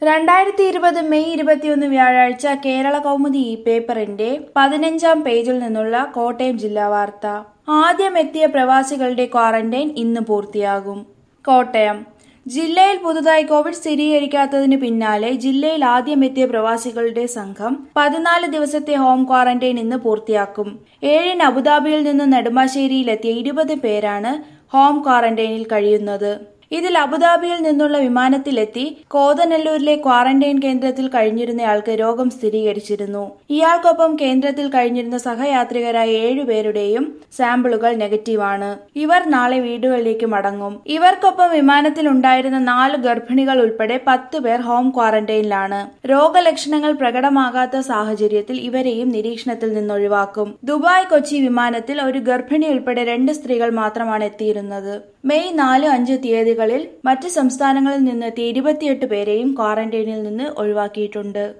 രണ്ടായിരത്തി ഇരുപത് മെയ് ഇരുപത്തിയൊന്ന് വ്യാഴാഴ്ച കേരള കൗമുദി ഈ പേപ്പറിന്റെ പതിനഞ്ചാം പേജിൽ നിന്നുള്ള കോട്ടയം ജില്ലാ വാർത്ത ആദ്യം എത്തിയ പ്രവാസികളുടെ ക്വാറന്റൈൻ ഇന്ന് പൂർത്തിയാകും കോട്ടയം ജില്ലയിൽ പുതുതായി കോവിഡ് സ്ഥിരീകരിക്കാത്തതിന് പിന്നാലെ ജില്ലയിൽ ആദ്യം എത്തിയ പ്രവാസികളുടെ സംഘം പതിനാല് ദിവസത്തെ ഹോം ക്വാറന്റൈൻ ഇന്ന് പൂർത്തിയാക്കും ഏഴിന് അബുദാബിയിൽ നിന്ന് നെടുമ്പാശ്ശേരിയിലെത്തിയ ഇരുപത് പേരാണ് ഹോം ക്വാറന്റൈനിൽ കഴിയുന്നത് ഇതിൽ അബുദാബിയിൽ നിന്നുള്ള വിമാനത്തിലെത്തി കോതനല്ലൂരിലെ ക്വാറന്റൈൻ കേന്ദ്രത്തിൽ കഴിഞ്ഞിരുന്നയാൾക്ക് രോഗം സ്ഥിരീകരിച്ചിരുന്നു ഇയാൾക്കൊപ്പം കേന്ദ്രത്തിൽ കഴിഞ്ഞിരുന്ന സഹയാത്രികരായ ഏഴുപേരുടെയും സാമ്പിളുകൾ നെഗറ്റീവാണ് ഇവർ നാളെ വീടുകളിലേക്ക് മടങ്ങും ഇവർക്കൊപ്പം വിമാനത്തിൽ ഉണ്ടായിരുന്ന നാല് ഗർഭിണികൾ ഉൾപ്പെടെ പത്ത് പേർ ഹോം ക്വാറന്റൈനിലാണ് രോഗലക്ഷണങ്ങൾ പ്രകടമാകാത്ത സാഹചര്യത്തിൽ ഇവരെയും നിരീക്ഷണത്തിൽ നിന്നൊഴിവാക്കും ദുബായ് കൊച്ചി വിമാനത്തിൽ ഒരു ഗർഭിണി ഉൾപ്പെടെ രണ്ട് സ്ത്രീകൾ മാത്രമാണ് എത്തിയിരുന്നത് മെയ് നാല് അഞ്ച് തീയതികളിൽ മറ്റ് സംസ്ഥാനങ്ങളിൽ നിന്നെത്തിയ ഇരുപത്തിയെട്ട് പേരെയും ക്വാറന്റൈനിൽ നിന്ന് ഒഴിവാക്കിയിട്ടുണ്ട്